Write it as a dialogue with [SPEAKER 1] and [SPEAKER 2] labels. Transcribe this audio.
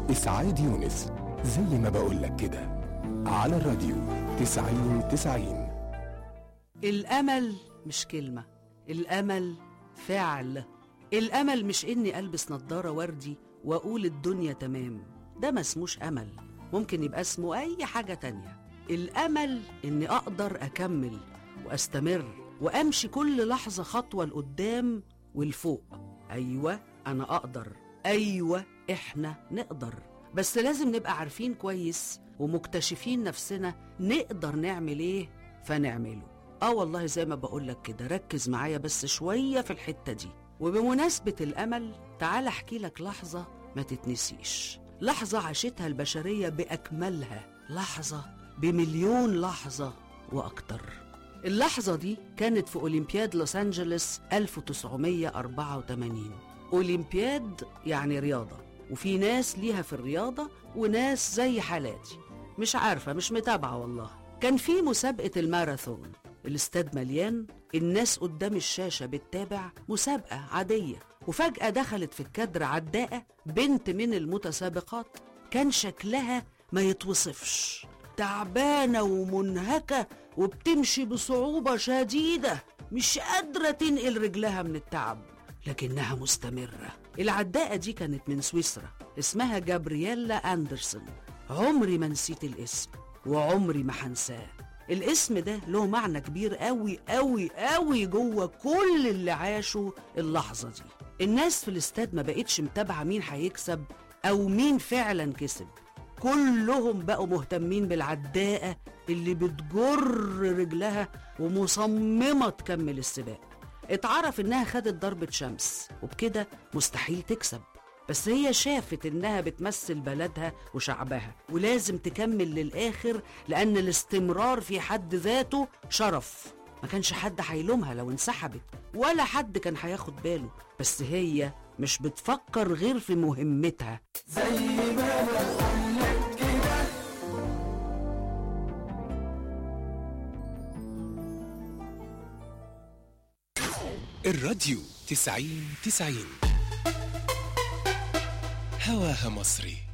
[SPEAKER 1] إسعاد يونس زي ما بقولك كده على الراديو تسعين تسعين
[SPEAKER 2] الأمل مش كلمة الأمل فعل الأمل مش إني ألبس نظارة وردي وأقول الدنيا تمام ده ما اسموش أمل ممكن يبقى اسمه أي حاجة تانية الأمل إني أقدر أكمل وأستمر وأمشي كل لحظة خطوة لقدام والفوق أيوة أنا أقدر أيوة إحنا نقدر بس لازم نبقى عارفين كويس ومكتشفين نفسنا نقدر نعمل إيه فنعمله اه والله زي ما بقولك كده ركز معايا بس شوية في الحتة دي وبمناسبة الأمل تعال أحكي لك لحظة ما تتنسيش لحظة عاشتها البشرية بأكملها لحظة بمليون لحظة وأكتر اللحظة دي كانت في أولمبياد لوس أنجلوس 1984 أولمبياد يعني رياضة وفي ناس ليها في الرياضة وناس زي حالاتي مش عارفة مش متابعة والله كان في مسابقة الماراثون الاستاد مليان الناس قدام الشاشة بتتابع مسابقة عادية وفجأة دخلت في الكادر عداءة بنت من المتسابقات كان شكلها ما يتوصفش تعبانة ومنهكة وبتمشي بصعوبة شديدة مش قادرة تنقل رجلها من التعب لكنها مستمرة العداءة دي كانت من سويسرا اسمها جابرييلا أندرسون عمري ما نسيت الاسم وعمري ما هنساه الاسم ده له معنى كبير قوي قوي قوي جوه كل اللي عاشوا اللحظة دي الناس في الاستاد ما بقتش متابعة مين هيكسب أو مين فعلا كسب كلهم بقوا مهتمين بالعداءة اللي بتجر رجلها ومصممة تكمل السباق اتعرف انها خدت ضربة شمس وبكده مستحيل تكسب بس هي شافت انها بتمثل بلدها وشعبها ولازم تكمل للاخر لان الاستمرار في حد ذاته شرف ما كانش حد هيلومها لو انسحبت ولا حد كان هياخد باله بس هي مش بتفكر غير في مهمتها
[SPEAKER 1] الراديو تسعين تسعين هواها مصري